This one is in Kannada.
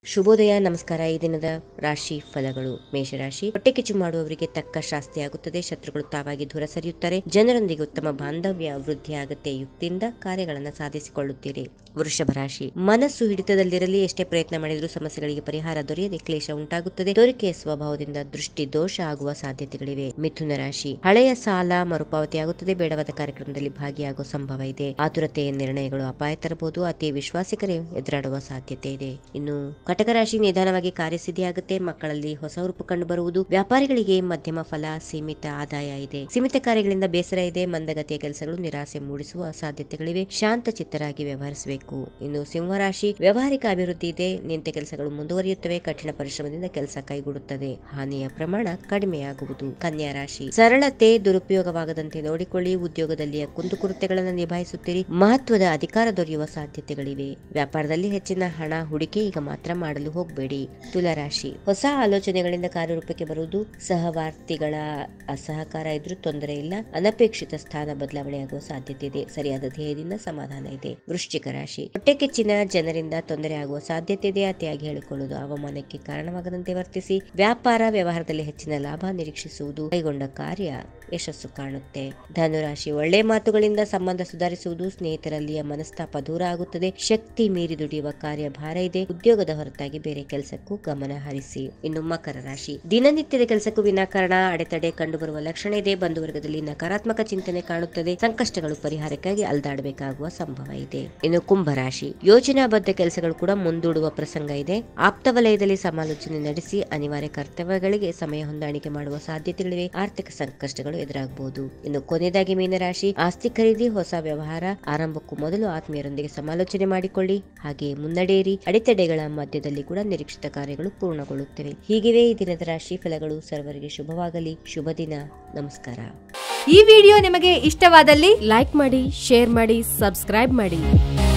ಶುಭೋದಯ ನಮಸ್ಕಾರ ಈ ದಿನದ ರಾಶಿ ಫಲಗಳು ಮೇಷರಾಶಿ ಹೊಟ್ಟೆ ಕಿಚ್ಚು ಮಾಡುವವರಿಗೆ ತಕ್ಕ ಶಾಸ್ತಿಯಾಗುತ್ತದೆ ಶತ್ರುಗಳು ತಾವಾಗಿ ದೂರ ಸರಿಯುತ್ತಾರೆ ಜನರೊಂದಿಗೆ ಉತ್ತಮ ಬಾಂಧವ್ಯ ವೃದ್ಧಿಯಾಗುತ್ತೆ ಯುಕ್ತಿಯಿಂದ ಕಾರ್ಯಗಳನ್ನು ಸಾಧಿಸಿಕೊಳ್ಳುತ್ತೀರಿ ವೃಷಭ ರಾಶಿ ಮನಸ್ಸು ಹಿಡಿತದಲ್ಲಿರಲಿ ಎಷ್ಟೇ ಪ್ರಯತ್ನ ಮಾಡಿದರೂ ಸಮಸ್ಯೆಗಳಿಗೆ ಪರಿಹಾರ ದೊರೆಯದೆ ಕ್ಲೇಶ ಉಂಟಾಗುತ್ತದೆ ತೋರಿಕೆಯ ಸ್ವಭಾವದಿಂದ ದೃಷ್ಟಿ ದೋಷ ಆಗುವ ಸಾಧ್ಯತೆಗಳಿವೆ ಮಿಥುನ ರಾಶಿ ಹಳೆಯ ಸಾಲ ಮರುಪಾವತಿಯಾಗುತ್ತದೆ ಬೇಡವಾದ ಕಾರ್ಯಕ್ರಮದಲ್ಲಿ ಭಾಗಿಯಾಗುವ ಸಂಭವ ಇದೆ ಆತುರತೆಯ ನಿರ್ಣಯಗಳು ಅಪಾಯ ತರಬಹುದು ಅತಿ ವಿಶ್ವಾಸಿಕರೇ ಎದುರಾಡುವ ಸಾಧ್ಯತೆ ಇದೆ ಇನ್ನು ಕಟಕ ರಾಶಿ ನಿಧಾನವಾಗಿ ಕಾರ್ಯಸಿದ್ಧಿಯಾಗುತ್ತೆ ಮಕ್ಕಳಲ್ಲಿ ಹೊಸ ಉರುಪು ಕಂಡು ಬರುವುದು ವ್ಯಾಪಾರಿಗಳಿಗೆ ಮಧ್ಯಮ ಫಲ ಸೀಮಿತ ಆದಾಯ ಇದೆ ಸೀಮಿತ ಕಾರ್ಯಗಳಿಂದ ಬೇಸರ ಇದೆ ಮಂದಗತಿಯ ಕೆಲಸಗಳು ನಿರಾಸೆ ಮೂಡಿಸುವ ಸಾಧ್ಯತೆಗಳಿವೆ ಶಾಂತ ಚಿತ್ತರಾಗಿ ವ್ಯವಹರಿಸಬೇಕು ಇನ್ನು ಸಿಂಹರಾಶಿ ವ್ಯವಹಾರಿಕ ಅಭಿವೃದ್ಧಿ ಇದೆ ನಿಂತ ಕೆಲಸಗಳು ಮುಂದುವರಿಯುತ್ತವೆ ಕಠಿಣ ಪರಿಶ್ರಮದಿಂದ ಕೆಲಸ ಕೈಗೂಡುತ್ತದೆ ಹಾನಿಯ ಪ್ರಮಾಣ ಕಡಿಮೆಯಾಗುವುದು ಕನ್ಯಾ ರಾಶಿ ಸರಳತೆ ದುರುಪಯೋಗವಾಗದಂತೆ ನೋಡಿಕೊಳ್ಳಿ ಉದ್ಯೋಗದಲ್ಲಿಯ ಕುಂದುಕೊರತೆಗಳನ್ನು ನಿಭಾಯಿಸುತ್ತೀರಿ ಮಹತ್ವದ ಅಧಿಕಾರ ದೊರೆಯುವ ಸಾಧ್ಯತೆಗಳಿವೆ ವ್ಯಾಪಾರದಲ್ಲಿ ಹೆಚ್ಚಿನ ಹಣ ಹೂಡಿಕೆ ಈಗ ಮಾತ್ರ ಮಾಡಲು ಹೋಗಬೇಡಿ ತುಲಾರಾಶಿ ಹೊಸ ಆಲೋಚನೆಗಳಿಂದ ಕಾರ್ಯರೂಪಕ್ಕೆ ಬರುವುದು ಸಹವರ್ತಿಗಳ ಅಸಹಕಾರ ಇದ್ರೂ ತೊಂದರೆ ಇಲ್ಲ ಅನಪೇಕ್ಷಿತ ಸ್ಥಾನ ಬದಲಾವಣೆಯಾಗುವ ಸಾಧ್ಯತೆ ಇದೆ ಸರಿಯಾದ ಧ್ಯೇಯದಿಂದ ಸಮಾಧಾನ ಇದೆ ವೃಶ್ಚಿಕ ರಾಶಿ ಹೊಟ್ಟೆ ಕಿಚ್ಚಿನ ಜನರಿಂದ ತೊಂದರೆ ಆಗುವ ಸಾಧ್ಯತೆ ಇದೆ ಅತಿಯಾಗಿ ಹೇಳಿಕೊಳ್ಳುವುದು ಅವಮಾನಕ್ಕೆ ಕಾರಣವಾಗದಂತೆ ವರ್ತಿಸಿ ವ್ಯಾಪಾರ ವ್ಯವಹಾರದಲ್ಲಿ ಹೆಚ್ಚಿನ ಲಾಭ ನಿರೀಕ್ಷಿಸುವುದು ಕೈಗೊಂಡ ಕಾರ್ಯ ಯಶಸ್ಸು ಕಾಣುತ್ತೆ ಧನುರಾಶಿ ಒಳ್ಳೆ ಮಾತುಗಳಿಂದ ಸಂಬಂಧ ಸುಧಾರಿಸುವುದು ಸ್ನೇಹಿತರಲ್ಲಿಯ ಮನಸ್ತಾಪ ದೂರ ಆಗುತ್ತದೆ ಶಕ್ತಿ ಮೀರಿ ದುಡಿಯುವ ಕಾರ್ಯ ಭಾರ ಇದೆ ಉದ್ಯೋಗದ ಹೊರತಾಗಿ ಬೇರೆ ಕೆಲಸಕ್ಕೂ ಗಮನ ಹರಿಸಿ ಇನ್ನು ಮಕರ ರಾಶಿ ದಿನನಿತ್ಯದ ಕೆಲಸಕ್ಕೂ ವಿನಾಕಾರಣ ಅಡೆತಡೆ ಕಂಡುಬರುವ ಲಕ್ಷಣ ಇದೆ ಬಂಧುವರ್ಗದಲ್ಲಿ ನಕಾರಾತ್ಮಕ ಚಿಂತನೆ ಕಾಣುತ್ತದೆ ಸಂಕಷ್ಟಗಳು ಪರಿಹಾರಕ್ಕಾಗಿ ಅಲ್ದಾಡಬೇಕಾಗುವ ಸಂಭವ ಇದೆ ಇನ್ನು ಕುಂಭರಾಶಿ ಯೋಜನಾಬದ್ಧ ಕೆಲಸಗಳು ಕೂಡ ಮುಂದೂಡುವ ಪ್ರಸಂಗ ಇದೆ ಆಪ್ತ ವಲಯದಲ್ಲಿ ಸಮಾಲೋಚನೆ ನಡೆಸಿ ಅನಿವಾರ್ಯ ಕರ್ತವ್ಯಗಳಿಗೆ ಸಮಯ ಹೊಂದಾಣಿಕೆ ಮಾಡುವ ಸಾಧ್ಯತೆಗಳಿವೆ ಆರ್ಥಿಕ ಸಂಕಷ್ಟಗಳು ಎದುರಾಗಬಹುದು ಇನ್ನು ಕೊನೆಯದಾಗಿ ಮೀನರಾಶಿ ಆಸ್ತಿ ಖರೀದಿ ಹೊಸ ವ್ಯವಹಾರ ಆರಂಭಕ್ಕೂ ಮೊದಲು ಆತ್ಮೀಯರೊಂದಿಗೆ ಸಮಾಲೋಚನೆ ಮಾಡಿಕೊಳ್ಳಿ ಹಾಗೆ ಮುನ್ನಡೆಯಿರಿ ಅಡೆತಡೆಗಳ ಮಧ್ಯದಲ್ಲಿ ಕೂಡ ನಿರೀಕ್ಷಿತ ಕಾರ್ಯಗಳು ಪೂರ್ಣಗೊಳ್ಳುತ್ತವೆ ಹೀಗಿವೆ ಈ ದಿನದ ರಾಶಿ ಫಲಗಳು ಸರ್ವರಿಗೆ ಶುಭವಾಗಲಿ ಶುಭ ದಿನ ನಮಸ್ಕಾರ ಈ ವಿಡಿಯೋ ನಿಮಗೆ ಇಷ್ಟವಾದಲ್ಲಿ ಲೈಕ್ ಮಾಡಿ ಶೇರ್ ಮಾಡಿ ಸಬ್ಸ್ಕ್ರೈಬ್ ಮಾಡಿ